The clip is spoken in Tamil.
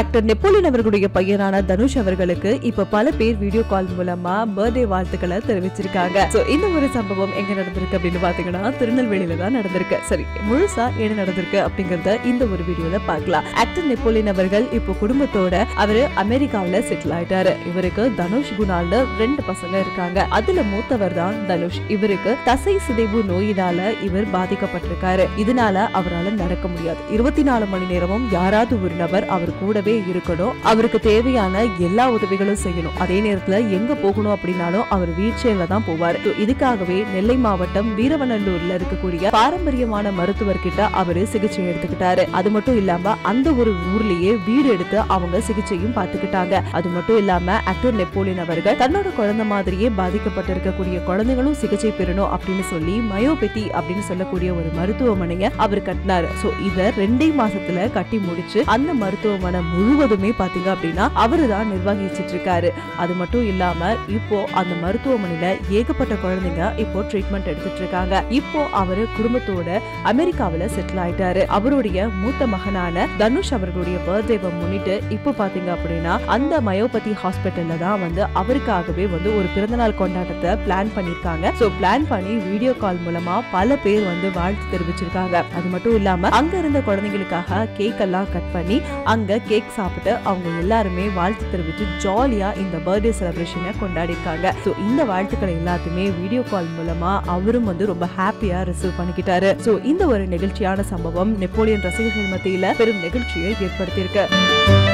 ஆக்டர் நெப்போலியன் அவர்களுடைய பையனான தனுஷ் அவர்களுக்கு இப்ப பல பேர் வீடியோ கால் மூலமா பர்த்டே வாழ்த்துக்களை தெரிவிச்சிருக்காங்க சோ இந்த ஒரு சம்பவம் எங்க நடந்திருக்கு அப்படின்னு பாத்தீங்கன்னா திருநெல்வேலியில தான் நடந்திருக்கு சரி முழுசா என்ன நடந்திருக்கு அப்படிங்கறத இந்த ஒரு வீடியோல பார்க்கலாம் ஆக்டர் நெப்போலியன் அவர்கள் இப்போ குடும்பத்தோட அவரு அமெரிக்காவுல செட்டில் ஆயிட்டாரு இவருக்கு தனுஷ் குணால்னு ரெண்டு பசங்க இருக்காங்க அதுல மூத்தவர் தான் தனுஷ் இவருக்கு தசை சிதைவு நோயினால இவர் பாதிக்கப்பட்டிருக்காரு இதனால அவரால நடக்க முடியாது இருபத்தி நாலு மணி நேரமும் யாராவது ஒரு நபர் அவர் கூடவே இருக்கணும் அவருக்கு தேவையான எல்லா உதவிகளும் செய்யணும் அதே நேரத்துல எங்க போகணும் அப்படின்னாலும் அவர் வீல் சேர்ல தான் போவார் So, இதுக்காகவே நெல்லை மாவட்டம் வீரவநல்லூர்ல இருக்கக்கூடிய பாரம்பரியமான மருத்துவர் கிட்ட அவரு சிகிச்சை எடுத்துக்கிட்டாரு அது மட்டும் இல்லாம அந்த ஒரு ஊர்லயே வீடு எடுத்து அவங்க சிகிச்சையும் பார்த்துக்கிட்டாங்க அது மட்டும் இல்லாம ஆக்டர் நெப்போலியன் அவர்கள் தன்னோட குழந்தை மாதிரியே பாதிக்கப்பட்டிருக்கக்கூடிய குழந்தைகளும் சிகிச்சை பெறணும் அப்படின்னு சொல்லி மயோபெத்தி அப்படின்னு சொல்லக்கூடிய ஒரு மருத்துவமனையை அவர் கட்டினாரு சோ இத ரெண்டே மாசத்துல கட்டி முடிச்சு அந்த மருத்துவமனை முழுவதுமே பாத்தீங்க அப்படின்னா அவரு தான் நிர்வகிச்சிட்டு இருக்காரு அது மட்டும் இல்லாம இப்போ அந்த மருத்துவமனையில ஏகப்பட்ட குழந்தைங்க இப்போ ட்ரீட்மெண்ட் எடுத்துட்டு இருக்காங்க இப்போ அவரு குடும்பத்தோட அமெரிக்காவுல செட்டில் ஆயிட்டாரு அவருடைய மூத்த மகனான தனுஷ் அவர்களுடைய பர்த்டேவை முன்னிட்டு இப்போ பாத்தீங்க அப்படின்னா அந்த மயோபதி ஹாஸ்பிட்டல்ல தான் வந்து அவருக்காகவே வந்து ஒரு பிறந்தநாள் கொண்டாட்டத்தை பிளான் பண்ணிருக்காங்க சோ பிளான் பண்ணி வீடியோ கால் மூலமா பல பேர் வந்து வாழ்த்து தெரிவிச்சிருக்காங்க அது மட்டும் இல்லாம அங்க இருந்த குழந்தைங்களுக்காக கேக் எல்லாம் கட் பண்ணி அங்க கேக் சாப்பிட்டு அவங்க எல்லாருமே வாழ்த்து தெரிவிச்சு ஜாலியா இந்த பர்த்டே செலிப்ரேஷனை கொண்டாடிருக்காங்க சோ இந்த வாழ்த்துக்களை எல்லாத்தையுமே வீடியோ கால் மூலமா அவரும் வந்து ரொம்ப ஹாப்பியா ரிசீவ் பண்ணிக்கிட்டாரு சோ இந்த ஒரு நெகிழ்ச்சியான சம்பவம் நெப்போலியன் ரசிகர்கள் மத்தியில பெரும் நெகிழ்ச்சியை ஏற்படுத்தியிருக்கு